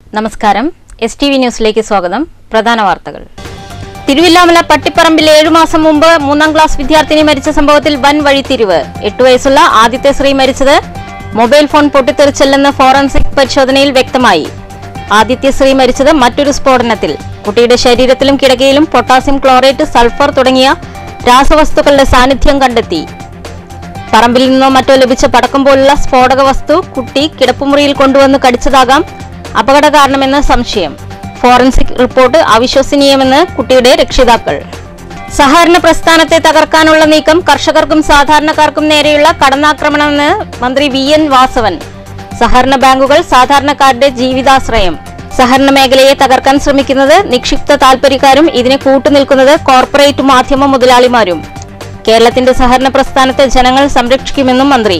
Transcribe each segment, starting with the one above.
നമസ്കാരം S T V ന്യൂസിലേക്ക് സ്വാഗതം പ്രധാന വാർത്തകൾ തിരുവില്ലാമല പട്ടിപ്പറമ്പിൽ ഏഴു മാസം മുമ്പ് മൂന്നാം ക്ലാസ് വിദ്യാർത്ഥിനി മരിച്ച സംഭവത്തിൽ വൻ വഴിത്തിരിവ് എട്ടു വയസ്സുള്ള ആദ്യത്തെ സ്ത്രീ മരിച്ചത് മൊബൈൽ ഫോൺ പൊട്ടിത്തെറിച്ചല്ലെന്ന് ഫോറൻസിക് പരിശോധനയിൽ വ്യക്തമായി ആദ്യത്തെ സ്ത്രീ മരിച്ചത് മറ്റൊരു സ്ഫോടനത്തിൽ കുട്ടിയുടെ ശരീരത്തിലും കിടക്കയിലും പൊട്ടാസ്യം ക്ലോറേറ്റ് സൾഫർ തുടങ്ങിയ രാസവസ്തുക്കളുടെ സാന്നിധ്യം കണ്ടെത്തി പറമ്പിൽ നിന്നോ മറ്റോ ലഭിച്ച പടക്കം പോലുള്ള സ്ഫോടക വസ്തു കുട്ടി കിടപ്പുമുറിയിൽ കൊണ്ടുവന്ന് കടിച്ചതാകാം അപകട കാരണമെന്ന് സംശയം ഫോറൻസിക് റിപ്പോർട്ട് അവിശ്വസനീയമെന്ന് കുട്ടിയുടെ രക്ഷിതാക്കൾ സഹകരണ പ്രസ്ഥാനത്തെ തകർക്കാനുള്ള നീക്കം കർഷകർക്കും സാധാരണക്കാർക്കും നേരെയുള്ള കടന്നാക്രമണമെന്ന് മന്ത്രി വി എൻ വാസവൻ സഹകരണ ബാങ്കുകൾ സാധാരണക്കാരുടെ ജീവിതാശ്രയം സഹകരണ മേഖലയെ തകർക്കാൻ ശ്രമിക്കുന്നത് നിക്ഷിപ്ത താൽപര്യക്കാരും ഇതിന് കൂട്ടുനിൽക്കുന്നത് കോർപ്പറേറ്റ് മാധ്യമ മുതലാളിമാരും കേരളത്തിന്റെ സഹകരണ പ്രസ്ഥാനത്തെ ജനങ്ങൾ സംരക്ഷിക്കുമെന്നും മന്ത്രി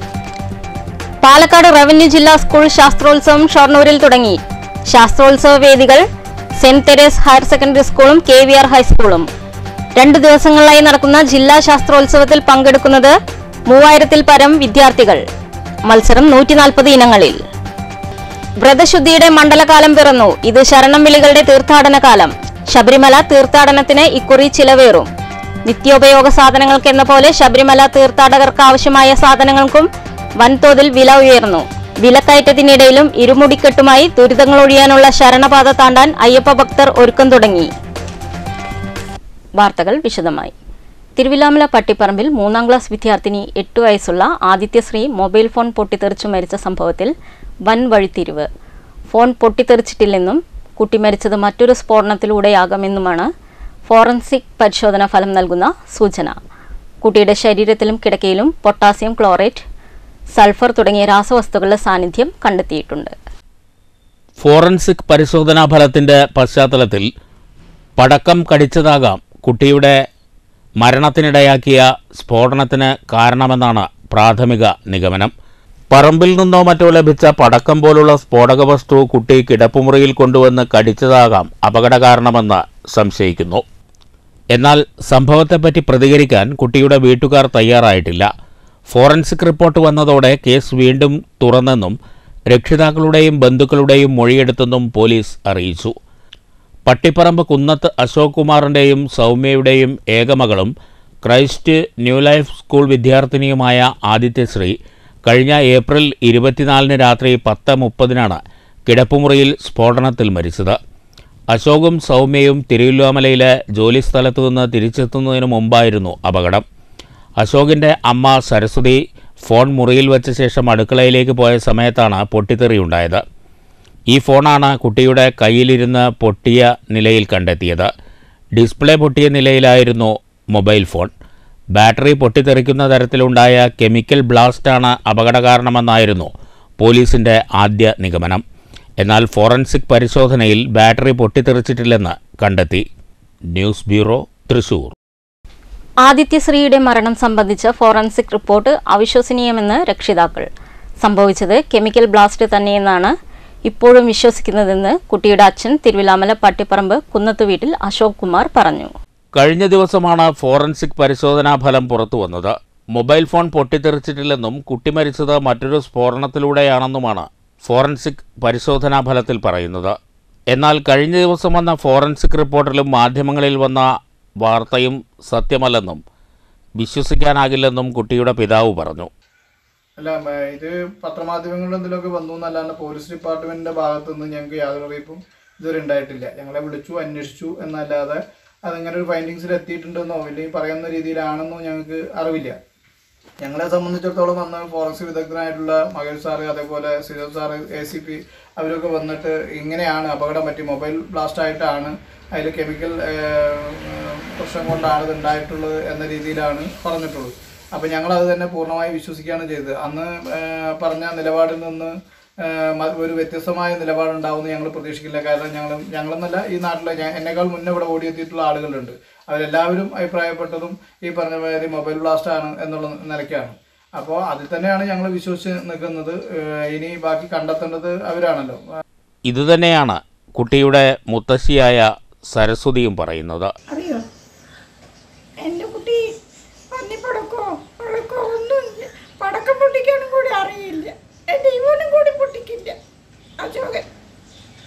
പാലക്കാട് റവന്യൂ ജില്ലാ സ്കൂൾ ശാസ്ത്രോത്സവം ഷൊർണൂരിൽ തുടങ്ങി ശാസ്ത്രോത്സവ വേദികൾ സെന്റ് തെരേസ് ഹയർ സെക്കൻഡറി സ്കൂളും കെ വി ആർ ഹൈസ്കൂളും രണ്ടു ദിവസങ്ങളിലായി നടക്കുന്ന ജില്ലാ ശാസ്ത്രോത്സവത്തിൽ പങ്കെടുക്കുന്നത് മൂവായിരത്തിൽ പരം വിദ്യാർത്ഥികൾ മത്സരം നൂറ്റിനാൽപ്പത് ഇനങ്ങളിൽ വ്രതശുദ്ധിയുടെ മണ്ഡലകാലം പിറന്നു ഇത് ശരണം വിളികളുടെ തീർത്ഥാടന കാലം ശബരിമല തീർത്ഥാടനത്തിന് ഇക്കുറി ചിലവേറും നിത്യോപയോഗ സാധനങ്ങൾക്കെന്ന പോലെ ശബരിമല തീർത്ഥാടകർക്ക് ആവശ്യമായ സാധനങ്ങൾക്കും വൻതോതിൽ വില ഉയർന്നു വിലക്കയറ്റത്തിനിടയിലും ഇരുമുടിക്കെട്ടുമായി ദുരിതങ്ങൾ ഒഴിയാനുള്ള ശരണപാത താണ്ടാൻ അയ്യപ്പ ഭക്തർ ഒരുക്കം തുടങ്ങി വാർത്തകൾ വിശദമായി തിരുവില്ലാമല പട്ടിപ്പറമ്പിൽ മൂന്നാം ക്ലാസ് വിദ്യാർത്ഥിനി എട്ട് വയസ്സുള്ള ആദിത്യശ്രീ മൊബൈൽ ഫോൺ പൊട്ടിത്തെറിച്ചു മരിച്ച സംഭവത്തിൽ വൻ വഴിത്തിരിവ് ഫോൺ പൊട്ടിത്തെറിച്ചിട്ടില്ലെന്നും കുട്ടി മരിച്ചത് മറ്റൊരു സ്ഫോടനത്തിലൂടെയാകാമെന്നുമാണ് ഫോറൻസിക് പരിശോധനാ ഫലം നൽകുന്ന സൂചന കുട്ടിയുടെ ശരീരത്തിലും കിടക്കയിലും പൊട്ടാസ്യം ക്ലോറേറ്റ് സൾഫർ തുടങ്ങിയ രാസവസ്തുക്കളുടെ സാന്നിധ്യം കണ്ടെത്തിയിട്ടുണ്ട് ഫോറൻസിക് പരിശോധനാ ഫലത്തിന്റെ പശ്ചാത്തലത്തിൽ പടക്കം കടിച്ചതാകാം കുട്ടിയുടെ മരണത്തിനിടയാക്കിയ സ്ഫോടനത്തിന് കാരണമെന്നാണ് പ്രാഥമിക നിഗമനം പറമ്പിൽ നിന്നോ മറ്റോ ലഭിച്ച പടക്കം പോലുള്ള സ്ഫോടക വസ്തു കുട്ടി കിടപ്പുമുറിയിൽ കൊണ്ടുവന്ന് കടിച്ചതാകാം അപകട കാരണമെന്ന് സംശയിക്കുന്നു എന്നാൽ സംഭവത്തെപ്പറ്റി പ്രതികരിക്കാൻ കുട്ടിയുടെ വീട്ടുകാർ തയ്യാറായിട്ടില്ല ഫോറൻസിക് റിപ്പോർട്ട് വന്നതോടെ കേസ് വീണ്ടും തുറന്നെന്നും രക്ഷിതാക്കളുടെയും ബന്ധുക്കളുടെയും മൊഴിയെടുത്തെന്നും പോലീസ് അറിയിച്ചു പട്ടിപ്പറമ്പ് കുന്നത്ത് അശോക് കുമാറിൻ്റെയും സൗമ്യയുടെയും ഏകമകളും ക്രൈസ്റ്റ് ന്യൂ ലൈഫ് സ്കൂൾ വിദ്യാർത്ഥിനിയുമായ ആദിത്യശ്രീ കഴിഞ്ഞ ഏപ്രിൽ ഇരുപത്തിനാലിന് രാത്രി പത്ത് മുപ്പതിനാണ് കിടപ്പുമുറിയിൽ സ്ഫോടനത്തിൽ മരിച്ചത് അശോകും സൗമ്യയും തിരുവല്ലോമലയിലെ ജോലിസ്ഥലത്തു നിന്ന് തിരിച്ചെത്തുന്നതിന് മുമ്പായിരുന്നു അപകടം അശോകിൻ്റെ അമ്മ സരസ്വതി ഫോൺ മുറിയിൽ വെച്ച ശേഷം അടുക്കളയിലേക്ക് പോയ സമയത്താണ് പൊട്ടിത്തെറിയുണ്ടായത് ഈ ഫോണാണ് കുട്ടിയുടെ കയ്യിലിരുന്ന് പൊട്ടിയ നിലയിൽ കണ്ടെത്തിയത് ഡിസ്പ്ലേ പൊട്ടിയ നിലയിലായിരുന്നു മൊബൈൽ ഫോൺ ബാറ്ററി പൊട്ടിത്തെറിക്കുന്ന തരത്തിലുണ്ടായ കെമിക്കൽ ബ്ലാസ്റ്റാണ് അപകടകാരണമെന്നായിരുന്നു പോലീസിൻ്റെ ആദ്യ നിഗമനം എന്നാൽ ഫോറൻസിക് പരിശോധനയിൽ ബാറ്ററി പൊട്ടിത്തെറിച്ചിട്ടില്ലെന്ന് കണ്ടെത്തി ന്യൂസ് ബ്യൂറോ തൃശൂർ ആദിത്യശ്രീയുടെ മരണം സംബന്ധിച്ച ഫോറൻസിക് റിപ്പോർട്ട് അവിശ്വസനീയമെന്ന് രക്ഷിതാക്കൾ സംഭവിച്ചത് കെമിക്കൽ ബ്ലാസ്റ്റ് തന്നെയെന്നാണ് ഇപ്പോഴും വിശ്വസിക്കുന്നതെന്ന് കുട്ടിയുടെ അച്ഛൻ തിരുവിലാമല പട്ടിപ്പറമ്പ് കുന്നത്ത് വീട്ടിൽ അശോക് കുമാർ പറഞ്ഞു കഴിഞ്ഞ ദിവസമാണ് ഫോറൻസിക് പരിശോധനാ ഫലം പുറത്തു വന്നത് മൊബൈൽ ഫോൺ പൊട്ടിത്തെറിച്ചിട്ടില്ലെന്നും കുട്ടി മരിച്ചത് മറ്റൊരു സ്ഫോടനത്തിലൂടെയാണെന്നുമാണ് ഫോറൻസിക് പരിശോധനാ ഫലത്തിൽ പറയുന്നത് എന്നാൽ കഴിഞ്ഞ ദിവസം വന്ന ഫോറൻസിക് റിപ്പോർട്ടിലും മാധ്യമങ്ങളിൽ വന്ന വാർത്തയും സത്യമല്ലെന്നും വിശ്വസിക്കാനാകില്ലെന്നും കുട്ടിയുടെ പിതാവ് പറഞ്ഞു അല്ല മ, ഇത് പത്രമാധ്യമങ്ങളിൽ എന്തെങ്കിലുമൊക്കെ വന്നു എന്നല്ലാണ്ട് പോലീസ് ഡിപ്പാർട്ട്മെന്റിന്റെ ഭാഗത്തു നിന്ന് ഞങ്ങൾക്ക് യാതൊരു അറിയിപ്പും ഇതുവരെ ഉണ്ടായിട്ടില്ല ഞങ്ങളെ വിളിച്ചു അന്വേഷിച്ചു എന്നല്ലാതെ അതിങ്ങനെ ഒരു ഫൈൻഡിങ്സിൽ എത്തിയിട്ടുണ്ടെന്നോ ഇല്ലെങ്കിൽ പറയുന്ന രീതിയിലാണെന്നോ ഞങ്ങൾക്ക് അറിവില്ല ഞങ്ങളെ സംബന്ധിച്ചിടത്തോളം വന്ന ഫോറൻസിക് വിദഗ്ധനായിട്ടുള്ള മഹേഷ് സാറ് അതേപോലെ Sijob sir A C P അവരൊക്കെ വന്നിട്ട് ഇങ്ങനെയാണ് അപകടം പറ്റി മൊബൈൽ ബ്ലാസ്റ്റ് ആയിട്ടാണ് അതിൽ കെമിക്കൽ പ്രശ്നം കൊണ്ടാണ് ഇത് ഉണ്ടായിട്ടുള്ളത് എന്ന രീതിയിലാണ് പറഞ്ഞിട്ടുള്ളത് അപ്പോൾ ഞങ്ങൾ അത് തന്നെ പൂർണ്ണമായി വിശ്വസിക്കുകയാണ് ചെയ്തത് അന്ന് ഏഹ്, പറഞ്ഞ നിലപാടിൽ നിന്ന് ഏഹ്, മ- ഒരു വ്യത്യസ്തമായ നിലപാടുണ്ടാവുമെന്ന് ഞങ്ങൾ പ്രതീക്ഷിക്കില്ല കാരണം ഞങ്ങൾ ഞങ്ങളെന്നല്ല ഈ നാട്ടിലെ ഞാൻ എന്നെക്കാൾ മുന്നേ ഇവിടെ ഓടിയെത്തിയിട്ടുള്ള ആളുകളുണ്ട് അവരെല്ലാവരും അഭിപ്രായപ്പെട്ടതും ഈ പറഞ്ഞ മാതിരി മൊബൈൽ ബ്ലാസ്റ്റ് ആണ് എന്നുള്ള നിലയ്ക്കാണ് അപ്പോൾ അതിൽ തന്നെയാണ് ഞങ്ങൾ വിശ്വസിച്ച് നിൽക്കുന്നത് ഏഹ്, ഇനി ബാക്കി കണ്ടെത്തേണ്ടത് അവരാണല്ലോ ഇതുതന്നെയാണ് കുട്ടിയുടെ മുത്തശ്ശിയായ സരസ്വതിയും പറയുന്നത് അറിയോ എൻ്റെ കുട്ടി പന്നിപ്പടക്കോ പടക്കോ ഒന്നുമില്ല പടക്കം പൊട്ടിക്കാനും കൂടി അറിയില്ല എൻ്റെ ഇവനും കൂടി പൊട്ടിക്കില്ല അശോകൻ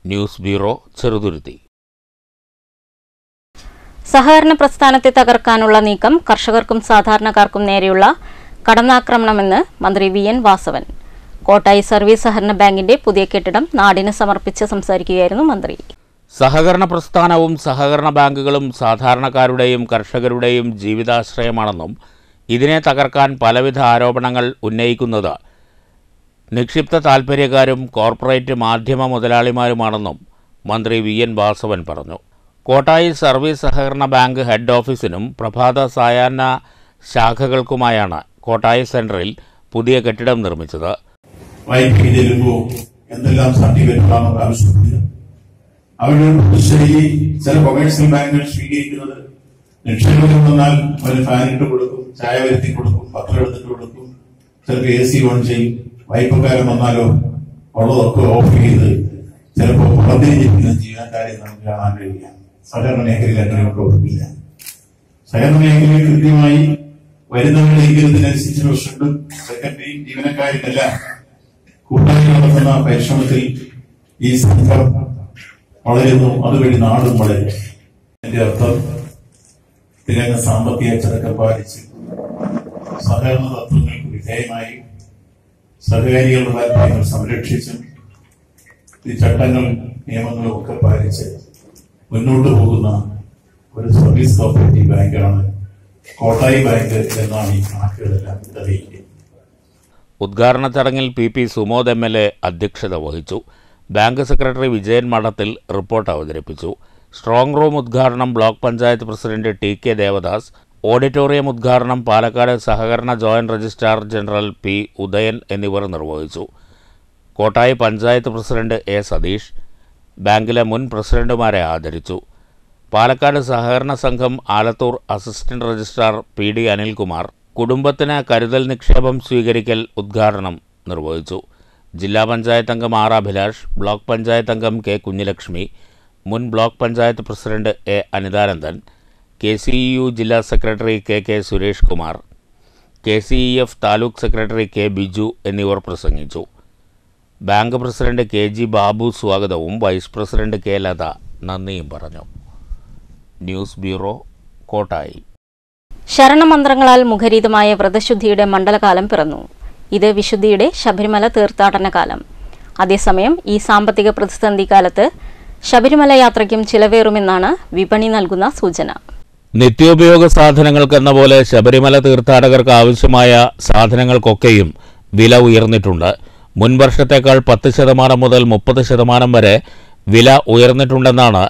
ന്യൂസ് ബ്യൂറോ ചെറുതുരുത്തി സഹകരണ പ്രസ്ഥാനത്തെ തകർക്കാനുള്ള നീക്കം കർഷകർക്കും സാധാരണക്കാർക്കും നേരെയുള്ള കടന്നാക്രമണമെന്ന് മന്ത്രി V N Vasavan Kottayi service സഹകരണ ബാങ്കിന്റെ പുതിയ കെട്ടിടം നാടിന് സമർപ്പിച്ച് സംസാരിക്കുകയായിരുന്നു മന്ത്രി സഹകരണ പ്രസ്ഥാനവും സഹകരണ ബാങ്കുകളും സാധാരണക്കാരുടെയും കർഷകരുടെയും ജീവിതാശ്രയമാണെന്നും ഇതിനെ തകർക്കാൻ പലവിധ ആരോപണങ്ങൾ ഉന്നയിക്കുന്നത് നിക്ഷിപ്ത താൽപ്പര്യക്കാരും കോർപ്പറേറ്റ് മാധ്യമ മുതലാളിമാരുമാണെന്നും മന്ത്രി വി എൻ വാസവൻ പറഞ്ഞു കോട്ടായി സർവീസ് സഹകരണ ബാങ്ക് ഹെഡ് ഓഫീസിനും പ്രഭാത സായാഹ്ന ശാഖകൾക്കുമായാണ് കോട്ടായി സെന്ററിൽ പുതിയ കെട്ടിടം നിർമ്മിച്ചത് വായ്പയ്ക്ക് ചെല്ലുമ്പോൾ എന്തെല്ലാം സർട്ടിഫിക്കറ്റ് നമുക്ക് ആവശ്യമില്ല അവരുടെ ഒരു ശൈലി ചില കൊമേഴ്സ്യൽ ബാങ്കുകൾ സ്വീകരിക്കുന്നത് നിക്ഷേപം വന്നാൽ ഒരു ഫാനിട്ട് കൊടുക്കും ചായ വരുത്തി കൊടുക്കും പത്രം എടുത്തിട്ട് കൊടുക്കും ചിലപ്പോൾ എ സി ഓൺ ചെയ്യും വായ്പക്കാരൻ വന്നാലോ ഉള്ളതൊക്കെ ഓഫ് ചെയ്ത് ചിലപ്പോൾ പുറത്തിരിക്കുന്ന ജീവനക്കാരെ നമുക്ക് കാണാൻ കഴിയില്ല സഹകരണ മേഖലയിൽ അങ്ങനെ പ്രവർത്തിക്കില്ല സഹകരണ മേഖലയിൽ കൃത്യമായി വരുന്നവരുടെ ഇംഗിതത്തിനനുസരിച്ച് പ്രസിഡന്റും സെക്രട്ടറിയും ജീവനക്കാരുമെല്ലാം കൂട്ടായി നടത്തുന്ന പരിശ്രമത്തിൽ ഈ സംഘം വളരുന്നു അതുവഴി നാടും വളരും എന്റെ അർത്ഥം തിരഞ്ഞ സാമ്പത്തിക അച്ചടക്കം പാലിച്ച് സഹകരണ തത്വങ്ങൾക്ക് വിധേയമായി സഹകാരികളുടെ താല്പര്യങ്ങൾ സംരക്ഷിച്ചും ഈ ചട്ടങ്ങൾ നിയമങ്ങളും ഒക്കെ പാലിച്ച് മുന്നോട്ട് പോകുന്ന ഒരു സർവീസ് കോപ്പറേറ്റീവ് ബാങ്കാണ് കോട്ടായി ബാങ്ക് എന്നാണ് ഈ കണക്കുകളെല്ലാം തെളിയിക്കുന്നത് ഉദ്ഘാടന ചടങ്ങിൽ P P Sumod M L A അധ്യക്ഷത വഹിച്ചു bank secretary Vijayan Madathil report അവതരിപ്പിച്ചു സ്ട്രോങ് റൂം ഉദ്ഘാടനം block panchayat president T K Devadas auditorium ഉദ്ഘാടനം പാലക്കാട് സഹകരണ joint registrar general P Udayan എന്നിവർ നിർവഹിച്ചു കോട്ടായി പഞ്ചായത്ത് പ്രസിഡന്റ് എ സതീഷ് ബാങ്കിലെ മുൻ പ്രസിഡന്റുമാരെ ആദരിച്ചു പാലക്കാട് സഹകരണ സംഘം Alathur assistant registrar P D Anilkumar കുടുംബത്തിന് കരുതൽ നിക്ഷേപം സ്വീകരിക്കൽ ഉദ്ഘാടനം നിർവഹിച്ചു ജില്ലാ പഞ്ചായത്ത് അംഗം ആർ അഭിലാഷ് ബ്ലോക്ക് പഞ്ചായത്ത് അംഗം കെ കുഞ്ഞിലക്ഷ്മി മുൻ block panchayat president A Anithanandan K C E U ജില്ലാ സെക്രട്ടറി K K Suresh Kumar K C E F taluk secretary K Biju എന്നിവർ പ്രസംഗിച്ചു bank president K G Babu സ്വാഗതവും വൈസ് പ്രസിഡന്റ് കെ ലത നന്ദിയും പറഞ്ഞു ന്യൂസ് ബ്യൂറോ കോട്ടായി ശരണമന്ത്രങ്ങളാൽ മുഖരിതമായ വ്രതശുദ്ധിയുടെ മണ്ഡലകാലം പിറന്നു ഇത് വിശുദ്ധിയുടെ ശബരിമല തീർത്ഥാടന കാലം അതേസമയം ഈ സാമ്പത്തിക പ്രതിസന്ധി കാലത്ത് ശബരിമല യാത്രയ്ക്കും ചിലവേറുമെന്നാണ് വിപണി നൽകുന്ന സൂചന നിത്യോപയോഗ സാധനങ്ങൾക്കെന്ന പോലെ ശബരിമല തീർത്ഥാടകർക്ക് ആവശ്യമായ സാധനങ്ങൾക്കൊക്കെയും വില ഉയർന്നിട്ടുണ്ട് മുൻ വർഷത്തേക്കാൾ പത്ത് ശതമാനം മുതൽ മുപ്പത് ശതമാനം വരെ വില ഉയർന്നിട്ടുണ്ടെന്നാണ്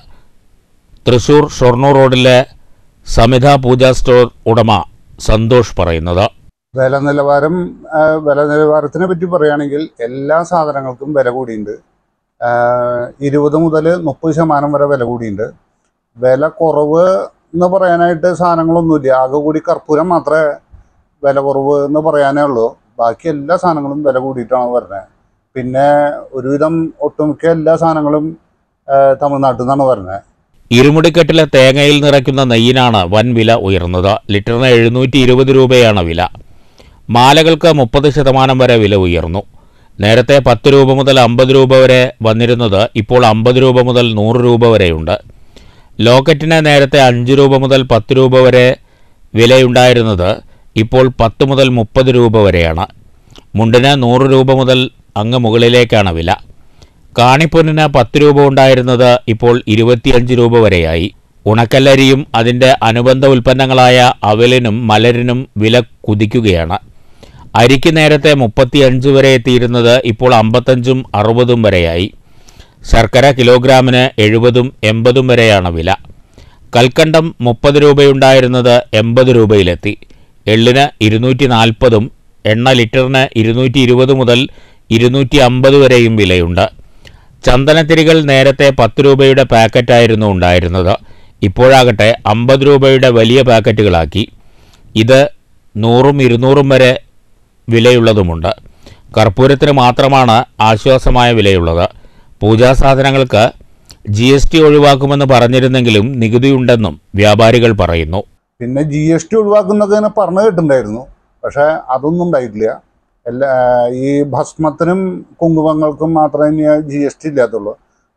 തൃശൂർ ഷൊർണൂർ റോഡിലെ സമിത പൂജ സ്റ്റോർ ഉടമ സന്തോഷ് പറയുന്നത് വില നിലവാരം ആ, വില നിലവാരത്തിനെ പറ്റി പറയുകയാണെങ്കിൽ എല്ലാ സാധനങ്ങൾക്കും വില കൂടിയുണ്ട് ആ, ഇരുപത് മുതൽ മുപ്പത് ശതമാനം വരെ വില കൂടിയുണ്ട് വില കുറവ് എന്ന് പറയാനായിട്ട് സാധനങ്ങളൊന്നുമില്ല ആകെ കൂടി കർപ്പൂരം മാത്രമേ വില കുറവ് എന്ന് പറയാനേ ഉള്ളൂ ബാക്കി എല്ലാ സാധനങ്ങളും വില കൂടിയിട്ടാണ് വരുന്നത് പിന്നെ ഒരുവിധം ഒട്ടുമിക്ക എല്ലാ സാധനങ്ങളും ആ, തമിഴ്നാട്ടിൽ നിന്നാണ് വരുന്നത് ഇരുമുടിക്കെട്ടിലെ തേങ്ങയിൽ നിറയ്ക്കുന്ന നെയ്യിനാണ് വൻ വില ഉയർന്നത് ലിറ്ററിന് എഴുന്നൂറ്റി ഇരുപത് രൂപയാണ് വില മാലകൾക്ക് മുപ്പത് ശതമാനം വരെ വില ഉയർന്നു നേരത്തെ പത്ത് രൂപ മുതൽ അമ്പത് രൂപ വരെ വന്നിരുന്നത് ഇപ്പോൾ അമ്പത് രൂപ മുതൽ നൂറ് രൂപ വരെയുണ്ട് ലോക്കറ്റിന് നേരത്തെ അഞ്ച് രൂപ മുതൽ പത്ത് രൂപ വരെ വിലയുണ്ടായിരുന്നത് ഇപ്പോൾ പത്ത് മുതൽ മുപ്പത് രൂപ വരെയാണ് മുണ്ടിന് നൂറ് രൂപ മുതൽ അങ്ങ് മുകളിലേക്കാണ് വില കാണിപ്പൊന്നിന് പത്ത് രൂപ ഉണ്ടായിരുന്നത് ഇപ്പോൾ ഇരുപത്തിയഞ്ച് രൂപ വരെയായി ഉണക്കല്ലരിയും അതിൻ്റെ അനുബന്ധ ഉൽപ്പന്നങ്ങളായ അവലിനും മലരിനും വില കുതിക്കുകയാണ് അരിക്ക് നേരത്തെ മുപ്പത്തിയഞ്ച് വരെ എത്തിയിരുന്നത് ഇപ്പോൾ അമ്പത്തഞ്ചും അറുപതും വരെയായി ശർക്കര കിലോഗ്രാമിന് എഴുപതും എൺപതും വരെയാണ് വില കൽക്കണ്ടം മുപ്പത് രൂപയുണ്ടായിരുന്നത് എൺപത് രൂപയിലെത്തി എള്ളിന് ഇരുന്നൂറ്റി നാൽപ്പതും എണ്ണ ലിറ്ററിന് ഇരുന്നൂറ്റി ഇരുപത് മുതൽ ഇരുന്നൂറ്റി അമ്പത് വരെയും വിലയുണ്ട് ചന്ദനത്തിരികൾ നേരത്തെ പത്ത് രൂപയുടെ പാക്കറ്റായിരുന്നു ഉണ്ടായിരുന്നത് ഇപ്പോഴാകട്ടെ അമ്പത് രൂപയുടെ വലിയ പാക്കറ്റുകളാക്കി ഇത് നൂറും ഇരുന്നൂറും വരെ വിലയുള്ളതുമുണ്ട് കർപ്പൂരത്തിന് മാത്രമാണ് ആശ്വാസമായ വിലയുള്ളത് പൂജാ സാധനങ്ങൾക്ക് ജി എസ് ടി ഒഴിവാക്കുമെന്ന് പറഞ്ഞിരുന്നെങ്കിലും നികുതിയുണ്ടെന്നും വ്യാപാരികൾ പറയുന്നു പിന്നെ ജി എസ് ടി ഒഴിവാക്കുന്നൊക്കെ ഇങ്ങനെ പറഞ്ഞു കേട്ടിട്ടുണ്ടായിരുന്നു പക്ഷെ അതൊന്നും ഉണ്ടായിട്ടില്ല എല്ലാ ഈ ഭസ്മത്തിനും കുങ്കുമങ്ങൾക്കും മാത്രമേ ഇനി ജി എസ് ടി ഇല്ലാത്തുള്ളൂ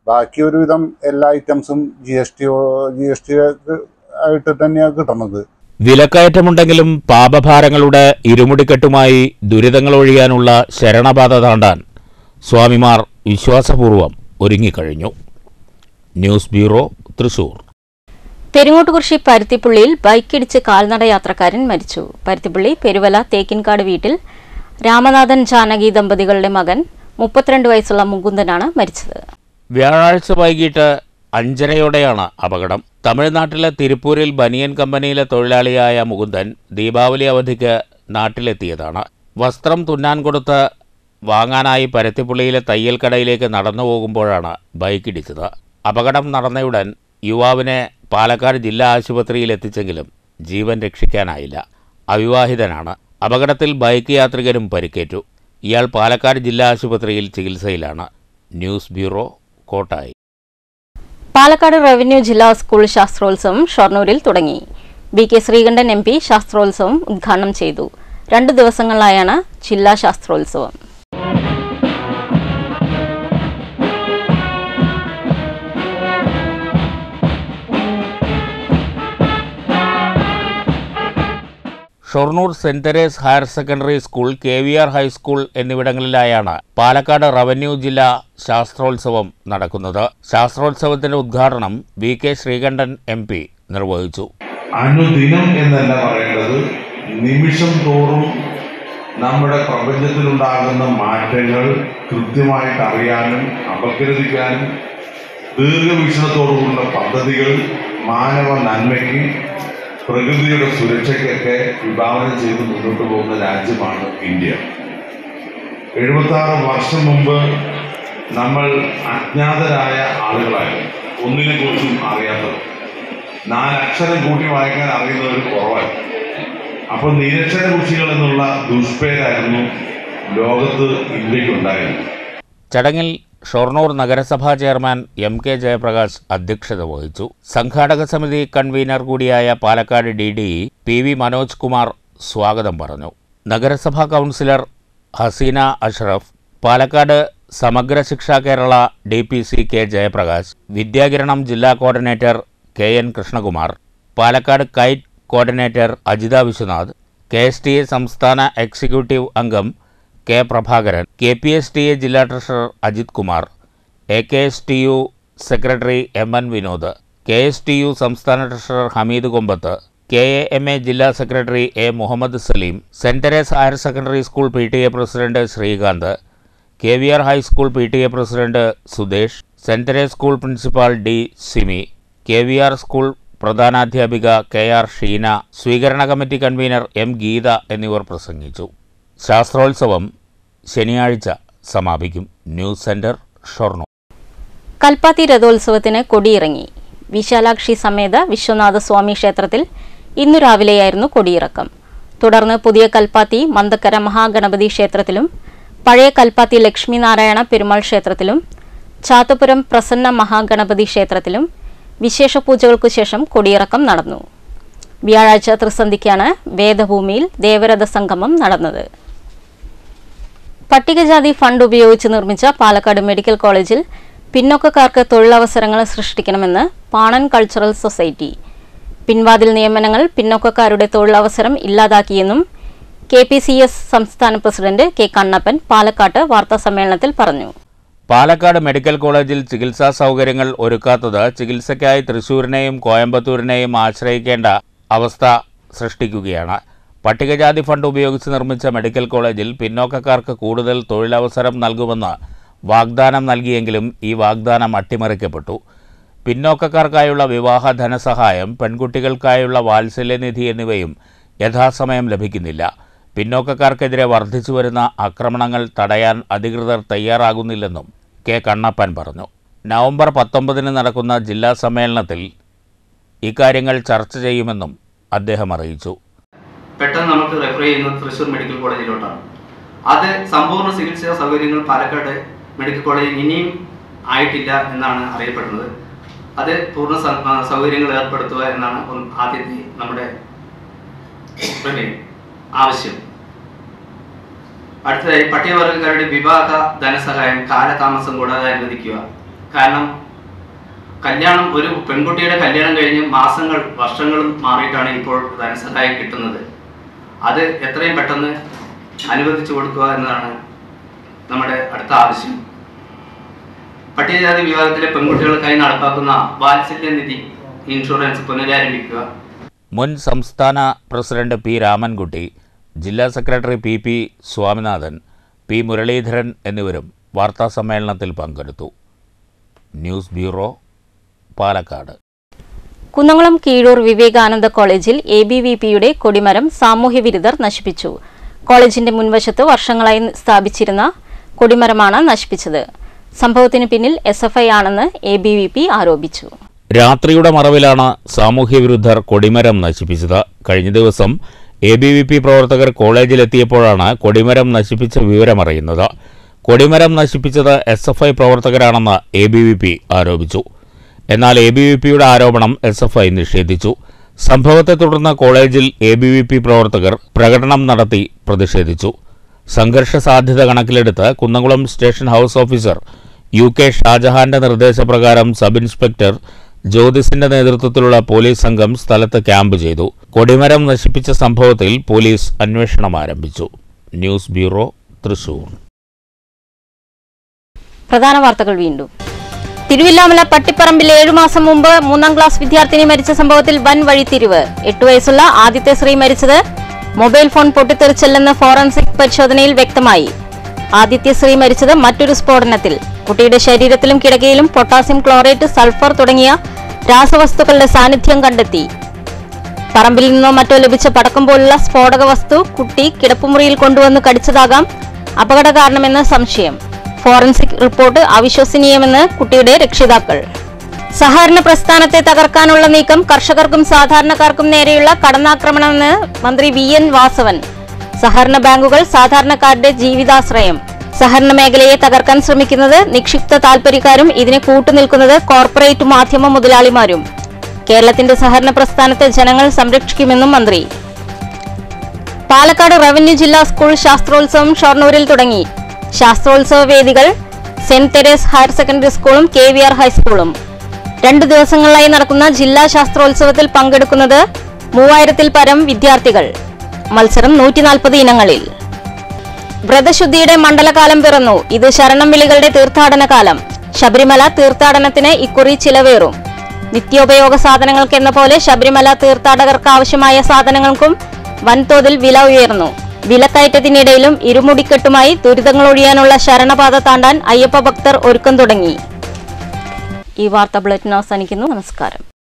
ബാക്കി ഒരുവിധം എല്ലാ ഐറ്റംസും G S T G S T ആയിട്ട് തന്നെയാണ് കിട്ടുന്നത് വിലക്കയറ്റമുണ്ടെങ്കിലും പാപഭാരങ്ങളുടെ ഇരുമുടിക്കെട്ടുമായി ദുരിതങ്ങൾ ഒഴിയാനുള്ള ശരണപാത താണ്ടാൻ സ്വാമിമാർ വിശ്വാസപൂർവം ഒരുങ്ങിക്കഴിഞ്ഞു ന്യൂസ് ബ്യൂറോ തൃശൂർ പെരുങ്ങോട്ടുകുറിശി പരുത്തിപ്പുള്ളിയിൽ ബൈക്കിടിച്ച് കാൽനട യാത്രക്കാരൻ മരിച്ചു പരുത്തിപ്പുള്ളി പെരുവല തേക്കിൻകാട് വീട്ടിൽ രാമനാഥൻ ജാനകി ദമ്പതികളുടെ മകൻ മുപ്പത്തിരണ്ട് വയസ്സുള്ള മുകുന്ദനാണ് മരിച്ചത് വ്യാഴാഴ്ച വൈകിട്ട് അഞ്ചരയോടെയാണ് അപകടം തമിഴ്നാട്ടിലെ തിരുപ്പൂരിൽ ബനിയൻ കമ്പനിയിലെ തൊഴിലാളിയായ മുകുന്ദൻ ദീപാവലി അവധിക്ക് നാട്ടിലെത്തിയതാണ് വസ്ത്രം തുന്നാൻ കൊടുത്ത് വാങ്ങാനായി പരത്തിപ്പുള്ളിയിലെ തയ്യൽ കടയിലേക്ക് നടന്നു പോകുമ്പോഴാണ് ബൈക്കിടിച്ചത് അപകടം നടന്നയുടൻ യുവാവിനെ പാലക്കാട് ജില്ലാ ആശുപത്രിയിൽ എത്തിച്ചെങ്കിലും ജീവൻ രക്ഷിക്കാനായില്ല അവിവാഹിതനാണ് അപകടത്തിൽ ബൈക്ക് യാത്രികരും പരിക്കേറ്റു ഇയാൾ പാലക്കാട് ജില്ലാ ആശുപത്രിയിൽ ചികിത്സയിലാണ് news bureau Kottayi Palakkad revenue ജില്ലാ സ്കൂൾ ശാസ്ത്രോത്സവം ഷൊർണൂരിൽ തുടങ്ങി B K Sreekandan M P ശാസ്ത്രോത്സവം ഉദ്ഘാടനം ചെയ്തു രണ്ടു ദിവസങ്ങളിലായാണ് ജില്ലാ ശാസ്ത്രോത്സവം ഷൊർണൂർ സെന്റ് Therese higher secondary school K V R high school എന്നിവിടങ്ങളിലായാണ് പാലക്കാട് റവന്യൂ ജില്ലാ ശാസ്ത്രോത്സവം നടക്കുന്നത് ശാസ്ത്രോത്സവത്തിന്റെ ഉദ്ഘാടനം V K Sreekandan M P നിർവഹിച്ചു അനുദിനം എന്നല്ല പറയേണ്ടത് നിമിഷം തോറും നമ്മുടെ പ്രപഞ്ചത്തിലുണ്ടാകുന്ന മാറ്റങ്ങൾ കൃത്യമായിട്ട് അറിയാനും അപഗ്രഥിക്കാനും ദീർഘവീക്ഷണത്തോടുകൂടിയ പദ്ധതികൾ മാനവ നന്മയ്ക്ക് പ്രകൃതിയുടെ സുരക്ഷയ്ക്കൊക്കെ വിഭാവനം ചെയ്ത് മുന്നോട്ട് പോകുന്ന രാജ്യമാണ് ഇന്ത്യ എഴുപത്താറ് വർഷം മുമ്പ് നമ്മൾ അജ്ഞാതരായ ആളുകളായിരുന്നു ഒന്നിനെ കുറിച്ചും അറിയാത്തത് നാലക്ഷരം കൂട്ടി വായിക്കാൻ അറിയുന്നവർ കുറവായി അപ്പൊ നിരക്ഷര കുഷികൾ എന്നുള്ള ദുഷ്പേരായിരുന്നു ലോകത്ത് ഇന്ത്യക്കുണ്ടായിരുന്നത് ചടങ്ങിൽ ഷൊർണൂർ നഗരസഭാ ചെയർമാൻ എം കെ ജയപ്രകാശ് അധ്യക്ഷത വഹിച്ചു സംഘാടക സമിതി കൺവീനർ കൂടിയായ Palakkad D D P V Manoj Kumar സ്വാഗതം പറഞ്ഞു നഗരസഭാ councillor Haseena Ashraf Palakkad Samagra Shiksha Kerala D P C K Jayaprakash Vidyakiranam ജില്ലാ coordinator K N Krishnakumar Palakkad KITE coordinator Ajitha Viswanath K S T A സംസ്ഥാന എക്സിക്യൂട്ടീവ് അംഗം K Prabhakaran K P S T A ജില്ലാ treasurer Ajith Kumar A K S T U secretary M N Vinod K S T U സംസ്ഥാന treasurer Hameed Kombath K A M A ജില്ലാ secretary A Muhammad Saleem saint Therese higher secondary school P T A president Sreekanth K V R high school P T A president Sudesh saint Teresa's school principal D Simi K V R school പ്രധാനാധ്യാപിക K R Sheena സ്വീകരണ committee convener M Geetha എന്നിവർ പ്രസംഗിച്ചു ശാസ്ത്രോത്സവം ശനിയാഴ്ച സമാപിക്കും news centre Shoranur Kalpathi രഥോത്സവത്തിന് കൊടിയിറങ്ങി വിശാലാക്ഷി സമേത വിശ്വനാഥ സ്വാമി ക്ഷേത്രത്തിൽ ഇന്നു രാവിലെയായിരുന്നു കൊടിയിറക്കം തുടർന്ന് പുതിയ കൽപ്പാത്തി മന്തക്കര മഹാഗണപതി ക്ഷേത്രത്തിലും പഴയ കൽപ്പാത്തി ലക്ഷ്മിനാരായണ പെരുമാൾ ക്ഷേത്രത്തിലും ചാത്തുപുരം പ്രസന്ന മഹാഗണപതി ക്ഷേത്രത്തിലും വിശേഷ പൂജകൾക്കു ശേഷം കൊടിയിറക്കം നടന്നു വ്യാഴാഴ്ച ത്രിസന്ധിക്കാണ് വേദഭൂമിയിൽ ദേവരഥ സംഗമം നടന്നത് പട്ടികജാതി ഫണ്ട് ഉപയോഗിച്ച് നിർമ്മിച്ച പാലക്കാട് മെഡിക്കൽ കോളേജിൽ പിന്നോക്കക്കാർക്ക് തൊഴിലവസരങ്ങൾ സൃഷ്ടിക്കണമെന്ന് പാണൻ കൾച്ചറൽ സൊസൈറ്റി പിൻവാതിൽ നിയമനങ്ങൾ പിന്നോക്കക്കാരുടെ തൊഴിലവസരം ഇല്ലാതാക്കിയെന്നും കെ പി സി എസ് സംസ്ഥാന പ്രസിഡന്റ് കെ കണ്ണപ്പൻ പാലക്കാട്ട് വാർത്താസമ്മേളനത്തിൽ പറഞ്ഞു പാലക്കാട് മെഡിക്കൽ കോളേജിൽ ചികിത്സാ സൗകര്യങ്ങൾ ഒരുക്കാത്തത് ചികിത്സയ്ക്കായി തൃശൂരിനെയും കോയമ്പത്തൂരിനെയും ആശ്രയിക്കേണ്ട അവസ്ഥ സൃഷ്ടിക്കുകയാണ് പട്ടികജാതി ഫണ്ട് ഉപയോഗിച്ച് നിർമ്മിച്ച മെഡിക്കൽ കോളേജിൽ പിന്നോക്കക്കാർക്ക് കൂടുതൽ തൊഴിലവസരം നൽകുമെന്ന് വാഗ്ദാനം നൽകിയെങ്കിലും ഈ വാഗ്ദാനം അട്ടിമറിക്കപ്പെട്ടു പിന്നോക്കക്കാർക്കായുള്ള വിവാഹ ധനസഹായം പെൺകുട്ടികൾക്കായുള്ള വാത്സല്യനിധി എന്നിവയും യഥാസമയം ലഭിക്കുന്നില്ല പിന്നോക്കക്കാർക്കെതിരെ വർദ്ധിച്ചു വരുന്ന ആക്രമണങ്ങൾ തടയാൻ അധികൃതർ തയ്യാറാകുന്നില്ലെന്നും കെ കണ്ണപ്പൻ പറഞ്ഞു നവംബർ പത്തൊമ്പതിന് നടക്കുന്ന ജില്ലാ സമ്മേളനത്തിൽ ഇക്കാര്യങ്ങൾ ചർച്ച ചെയ്യുമെന്നും അദ്ദേഹം അറിയിച്ചു പെട്ടെന്ന് നമുക്ക് റെഫർ ചെയ്യുന്നത് തൃശ്ശൂർ മെഡിക്കൽ കോളേജിലോട്ടാണ് അത് സമ്പൂർണ്ണ ചികിത്സാ സൗകര്യങ്ങൾ പാലക്കാട് മെഡിക്കൽ കോളേജിൽ ഇനിയും ആയിട്ടില്ല എന്നാണ് അറിയപ്പെടുന്നത് അത് പൂർണ്ണ സ- ആ, സൗകര്യങ്ങൾ ഏർപ്പെടുത്തുക എന്നാണ് ഒന്ന് ആദ്യത്തെ നമ്മുടെ പിന്നെ ആവശ്യം അടുത്തതായി പട്ടികവർഗക്കാരുടെ വിവാഹ ധനസഹായം കാലതാമസം കൂടാതെ അനുവദിക്കുക കാരണം കല്യാണം ഒരു പെൺകുട്ടിയുടെ കല്യാണം കഴിഞ്ഞ് മാസങ്ങൾ വർഷങ്ങളും മാറിയിട്ടാണ് ഇപ്പോൾ ധനസഹായം കിട്ടുന്നത് അത് എത്രയും പെട്ടെന്ന് അനുവദിച്ചു കൊടുക്കുക എന്നതാണ് നമ്മുടെ അടുത്ത ആവശ്യം പട്ടികജാതി വിഭാഗത്തിലെ പെൺകുട്ടികൾക്കായി നടപ്പാക്കുന്ന വാത്സല്യ നിധി ഇൻഷുറൻസ് പുനരാരംഭിക്കുക മുൻ സംസ്ഥാന പ്രസിഡന്റ് പി രാമൻകുട്ടി ജില്ലാ secretary P P Swaminathan P Muraleedharan എന്നിവരും വാർത്താസമ്മേളനത്തിൽ പങ്കെടുത്തു ന്യൂസ് ബ്യൂറോ പാലക്കാട് കുന്നംകുളം കീഴൂർ വിവേകാനന്ദ കോളേജിൽ എ ബി വി പിയുടെ കൊടിമരം സാമൂഹ്യവിരുദ്ധർ നശിപ്പിച്ചു കോളേജിന്റെ മുൻവശത്ത് വർഷങ്ങളായി സ്ഥാപിച്ചിരുന്ന കൊടിമരമാണ് നശിപ്പിച്ചത് സംഭവത്തിന് പിന്നിൽ എസ് എഫ് ഐ ആണെന്ന് എ ബി വി പി ആരോപിച്ചു രാത്രിയുടെ മറവിലാണ് സാമൂഹ്യവിരുദ്ധർ കൊടിമരം നശിപ്പിച്ചത് കഴിഞ്ഞ ദിവസം എ ബി വി പി പ്രവർത്തകർ കോളേജിലെത്തിയപ്പോഴാണ് കൊടിമരം നശിപ്പിച്ച വിവരമറിയുന്നത് കൊടിമരം നശിപ്പിച്ചത് എസ് എഫ് ഐ പ്രവർത്തകരാണെന്ന് എ ബി വി പി ആരോപിച്ചു എന്നാൽ എ ബി വി പിയുടെ ആരോപണം എസ് എഫ് ഐ നിഷേധിച്ചു സംഭവത്തെ തുടർന്ന് കോളേജിൽ എ ബി വി പി പ്രവർത്തകർ പ്രകടനം നടത്തി പ്രതിഷേധിച്ചു സംഘർഷ സാധ്യത കണക്കിലെടുത്ത് Kunnamkulam station house officer U K ഷാജഹാന്റെ നിർദ്ദേശപ്രകാരം സബ് ഇൻസ്പെക്ടർ ജ്യോതിസിന്റെ നേതൃത്വത്തിലുള്ള പോലീസ് സംഘം സ്ഥലത്ത് ക്യാമ്പ് ചെയ്തു കൊടിമരം നശിപ്പിച്ച സംഭവത്തിൽ പോലീസ് അന്വേഷണം ആരംഭിച്ചു ന്യൂസ് ബ്യൂറോ തൃശൂർ പ്രധാന വാർത്തകൾ വീണ്ടും തിരുവില്ലാമല പട്ടിപ്പറമ്പിൽ ഏഴു മാസം മുമ്പ് മൂന്നാം ക്ലാസ് വിദ്യാർത്ഥിനി മരിച്ച സംഭവത്തിൽ വൻ വഴിത്തിരിവ് എട്ടു വയസ്സുള്ള ആദ്യത്തെ സ്ത്രീ മരിച്ചത് മൊബൈൽ ഫോൺ പൊട്ടിത്തെറിച്ചല്ലെന്ന് ഫോറൻസിക് പരിശോധനയിൽ വ്യക്തമായി ആദിത്യ ശ്രീ മരിച്ചത് മറ്റൊരു സ്ഫോടനത്തിൽ കുട്ടിയുടെ ശരീരത്തിലും കിടക്കയിലും പൊട്ടാസ്യം ക്ലോറേറ്റ് സൾഫർ തുടങ്ങിയ രാസവസ്തുക്കളുടെ സാന്നിധ്യം കണ്ടെത്തി പറമ്പിൽ നിന്നോ മറ്റോ ലഭിച്ച പടക്കം പോലുള്ള സ്ഫോടക വസ്തു കുട്ടി കിടപ്പുമുറിയിൽ കൊണ്ടുവന്ന് കടിച്ചതാകാം അപകട കാരണമെന്ന് സംശയം ഫോറൻസിക് റിപ്പോർട്ട് അവിശ്വസനീയമെന്ന് കുട്ടിയുടെ രക്ഷിതാക്കൾ സഹകരണ പ്രസ്ഥാനത്തെ തകർക്കാനുള്ള നീക്കം കർഷകർക്കും സാധാരണക്കാർക്കും നേരെയുള്ള കടന്നാക്രമണമെന്ന് മന്ത്രി വി എൻ വാസവൻ സഹകരണ ബാങ്കുകൾ സാധാരണക്കാരുടെ ജീവിതാശ്രയം സഹകരണ മേഖലയെ തകർക്കാൻ ശ്രമിക്കുന്നത് നിക്ഷിപ്ത താൽപര്യക്കാരും ഇതിന് കൂട്ടുനിൽക്കുന്നത് കോർപ്പറേറ്റ് മാധ്യമ മുതലാളിമാരും കേരളത്തിന്റെ സഹകരണ പ്രസ്ഥാനത്തെ ജനങ്ങൾ സംരക്ഷിക്കുമെന്നും മന്ത്രി പാലക്കാട് റവന്യൂ ജില്ലാ സ്കൂൾ ശാസ്ത്രോത്സവം ഷൊർണൂരിൽ തുടങ്ങി ശാസ്ത്രോത്സവ വേദികൾ സെന്റ് തെരേസ് ഹയർ സെക്കൻഡറി സ്കൂളും കെ വി ആർ ഹൈസ്കൂളും രണ്ടു ദിവസങ്ങളിലായി നടക്കുന്ന ജില്ലാ ശാസ്ത്രോത്സവത്തിൽ പങ്കെടുക്കുന്നത് മൂവായിരത്തിൽ പരം വിദ്യാർത്ഥികൾ മത്സരം നൂറ്റിനാൽപ്പത് ഇനങ്ങളിൽ വ്രതശുദ്ധിയുടെ മണ്ഡലകാലം പിറന്നു ഇത് ശരണം വിളികളുടെ തീർത്ഥാടന കാലം ശബരിമല തീർത്ഥാടനത്തിന് ഇക്കുറി ചിലവേറും നിത്യോപയോഗ സാധനങ്ങൾക്കെന്ന പോലെ ശബരിമല തീർത്ഥാടകർക്ക് ആവശ്യമായ സാധനങ്ങൾക്കും വൻതോതിൽ വില ഉയർന്നു വിലക്കയറ്റത്തിനിടയിലും ഇരുമുടിക്കെട്ടുമായി ദുരിതങ്ങൾ ഒഴിയാനുള്ള ശരണപാത താണ്ടാൻ അയ്യപ്പ ഭക്തർ ഒരുക്കം തുടങ്ങി ഈ വാർത്താ ബുള്ളറ്റിൻ അവസാനിക്കുന്നു നമസ്കാരം